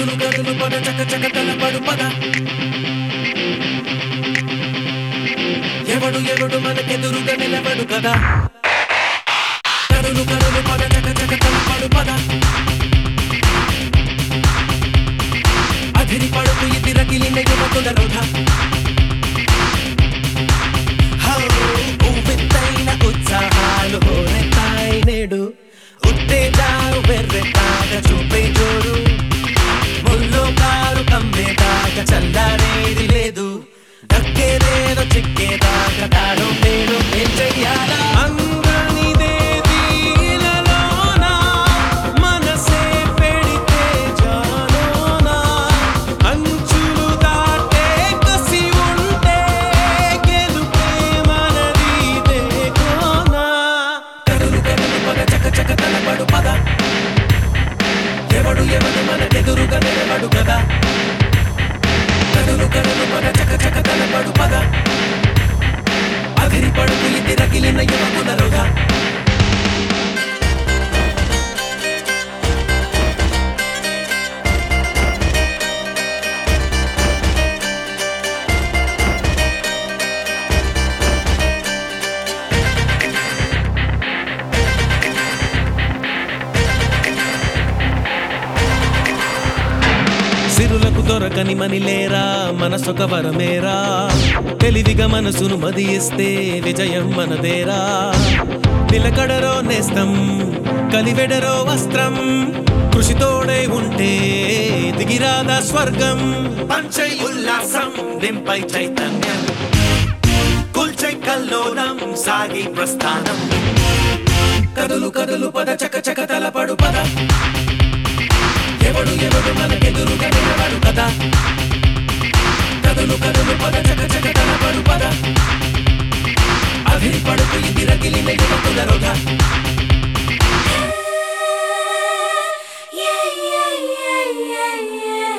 కదులు కదులు పద చక చక తలపడు పద ఎవడు ఎవడు మనకెదురుగా నిలబడు కదా కదులు కదులు పద చక చక తలపడు పద అధిరి పడుకు ఇది రగిలిన యువకుల రొధ హౌ, ఉవ్వెత్తైన ఉత్సాహాలు హోరెత్తాయి నేడు ఉత్తేజాలు వెర్రెత్తాక చూపే జోడు ముల్లో కారు కమ్మేదాకా చల్లారేది లేదు దక్కేదేదో చిక్కేదాకా తాను నేను ఏం చెయ్యాలా అంగనిదేది ఇలాలోన, మనసే పెడితే జాలోన, అంచులు దాటే కసి ఉంటే గెలుపే మనది కోనా కదులు కదులు పద చక చక తలపడు పద ఎవడు ఎవడు మనకెదురుగా నిలబడు కదా కదులు కదులు పద చక చక తలపడు పద అదిరి పడుకు ఇది రగిలిన యువకులరుగా సిరులకు దొరకని మనిలేరా మనసొక వరమేరా తెలివిగా మనసును మదియిస్తే విజయం మనదేరా నిలకడరో నేస్తం కలివెడరో వస్త్రం కృషితోడే ఉంటే దిగిరాదా స్వర్గం పంచై ఉల్లాసం నింపై చైతన్యం కుల్చై కల్లోలం సాగి ప్రస్థానం కదులు కదులు పద చక చక తలపడు పద ఎవడు ఎవడు మనకెదురుగా నిలబడు కదా కదులు కదులు పద చక చక తలపడు పద అదిరి పడుకు ఇది రగిలిన యువకులరుగా Yeah, yeah, yeah, yeah, yeah.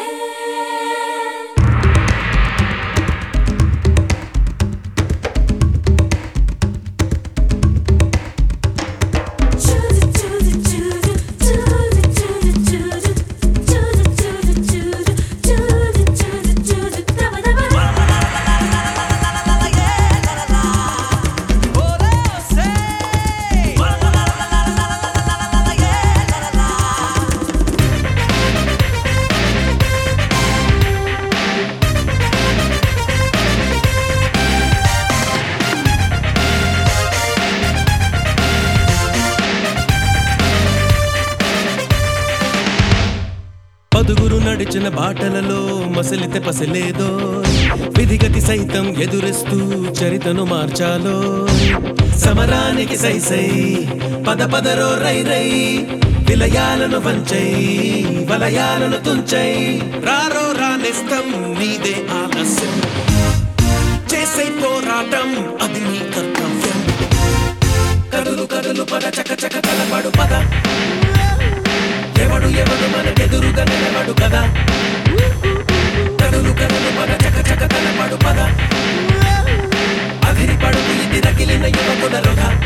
పదుగురు నడిచిన బాటలలో మసలితే పసలేదో విధిగతి సైతం ఎదురిస్తూ చరితను మార్చాలో సమరానికి సై సై పద పదరో రై రై విలయాలను వంచై వలయాలను తుంచై రారో రానిస్తం నీదే ఆలస్యం చేసే పోరాటం అది నీ కర్తవ్యం కదులు కదులు పద చక చక తలపడు పద ఎవడు ఎవడు మనకెదురుగా నిలబడు కదా కదులు కదులు పద చక చక తలపడు పద అదిరి పడుకు ఇది రగిలిన యువకులరుగా